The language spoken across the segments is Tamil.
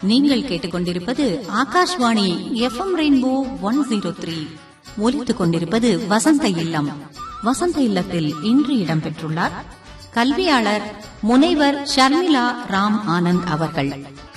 நீங்கள் கேட்டுக்கொண்டிருப்பது Akashvani FM rainbow one zero three ஒலித்துக் கொண்டிருப்பது வசந்த இல்லம் வசந்த இல்லத்தில் இன்று இடம்பெற்றுள்ளார் கல்வியாளர் முனைவர் ஷர்மிளா ராம் ஆனந்த் அவர்கள்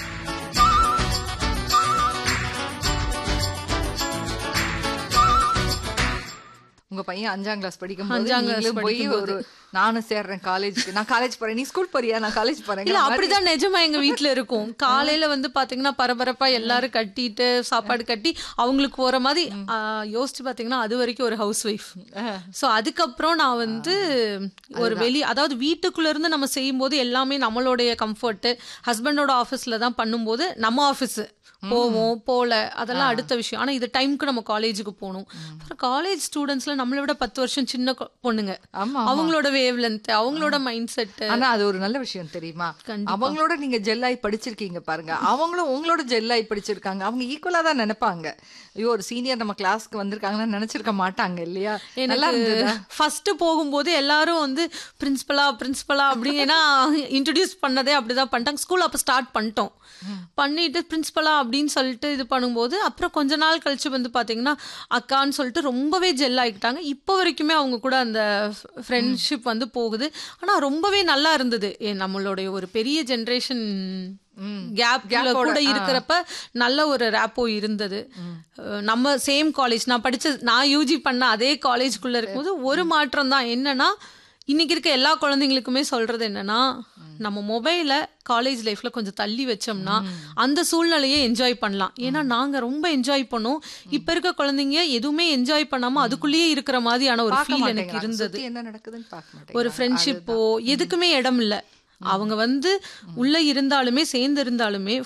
உங்க பையன் அஞ்சாம் கிளாஸ் படிக்கும் அஞ்சாம் class போது போய் படிக்கும்போது. ஒரு நானும் சேர்றேன் காலேஜுக்கு நான் காலேஜ் போறேன் நீ ஸ்கூல் போறியா நான் காலேஜ் போறேன் இல்ல அப்படிதான் நிஜமா எங்க வீட்ல இருக்கும் காலையில வந்து பாத்தீங்கன்னா பரபரப்பா எல்லாரும் கட்டிட்டு சாப்பாடு கட்டி அவங்களுக்கு போற மாதிரி ஆ, யோசிச்சு பாத்தீங்கன்னா அது வரைக்கும் ஒரு ஹவுஸ் ஒய்ஃப் சோ அதுக்கப்புறம் நான் வந்து ஒரு வெளி அதாவது வீட்டுக்குள்ள இருந்து நம்ம செய்யும்போது எல்லாமே நம்மளுடைய கம்ஃபர்ட் ஹஸ்பண்டோட ஆபீஸ்ல தான் பண்ணும்போது நம்ம ஆபீஸ் போவோம் போல அதெல்லாம் அடுத்த விஷயம் ஆனா இது டைம்க்கு நம்ம காலேஜுக்கு போகணும் அப்புறம் காலேஜ் ஸ்டூடெண்ட்ஸ்ல நம்மளை விட பத்து வருஷம் சின்ன கொ- பொண்ணுங்க ஆமா, அவங்களோட வேவ் லென்த் அவங்களோட மைண்ட் செட் ஆனா அது ஒரு நல்ல விஷயம் தெரியுமா கண்டிப்பா. அவங்களோட நீங்க ஜெல்லாய் படிச்சிருக்கீங்க பாருங்க அவங்களும் உங்களோட ஜெல்லாய் படிச்சிருக்காங்க அவங்க ஈக்குவலா தான் நினைப்பாங்க ஐயோ ஒரு சீனியர் நம்ம கிளாஸ்க்கு வந்திருக்காங்கன்னு நினைச்சிருக்க மாட்டாங்க இல்லையா நல்லா இருந்ததா ஃபர்ஸ்ட் போகும்போது எல்லாரும் வந்து பிரின்சிபலா பிரின்சிபலா அப்படிங்கன்னா இன்ட்ரடியூஸ் பண்ணதே அப்படிதான் பண்ணிட்டாங்க ஸ்கூல் அப்போ ஸ்டார்ட் பண்ணிட்டோம் பண்ணிட்டு பிரின்சிபலா அப்படின்னு சொல்லிட்டு இது பண்ணும்போது அப்புறம் கொஞ்ச நாள் கழிச்சு வந்து பாத்தீங்கன்னா அக்கான்னு சொல்லிட்டு ரொம்பவே ஜெல் ஆகிட்டாங்க இப்போ வரைக்குமே அவங்க கூட அந்த ஃப்ரெண்ட்ஷிப் வந்து போகுது ஆனா ரொம்பவே நல்லா இருந்தது ஏ, நம்மளுடைய ஒரு பெரிய ஜென்ரேஷன் கேப் கூட இருக்கிறப்ப நல்ல ஒரு ரேப்போ இருந்தது அஹ் நம்ம சேம் காலேஜ் நான் படிச்ச நான் யூஜி பண்ண அதே காலேஜ்குள்ள இருக்கும்போது ஒரு மாற்றம் தான் என்னன்னா இன்னைக்கு இருக்க எல்லா குழந்தைங்களுக்குமே சொல்றது என்னன்னா நம்ம மொபைல காலேஜ் லைஃப்ல கொஞ்சம் தள்ளி வச்சோம்னா அந்த சூழ்நிலையை என்ஜாய் பண்ணலாம் ஏன்னா நாங்க ரொம்ப என்ஜாய் பண்ணோம் இப்ப இருக்க குழந்தைங்க எதுவுமே என்ஜாய் பண்ணாம அதுக்குள்ளேயே இருக்கிற மாதிரியான ஒரு பார்க்க ஃபீல் எனக்கு மாட்டேங்கிறாங்க. இருந்தது சுத்தி என்ன நடக்குதுன்னு பார்க்க மாட்டேங்கிறாங்க. ஒரு ஃப்ரெண்ட்ஷிப்போ எதுக்குமே இடம் இல்ல அவங்க வந்து உள்ள இருந்தாலுமே சேர்ந்து இருந்தாலுமே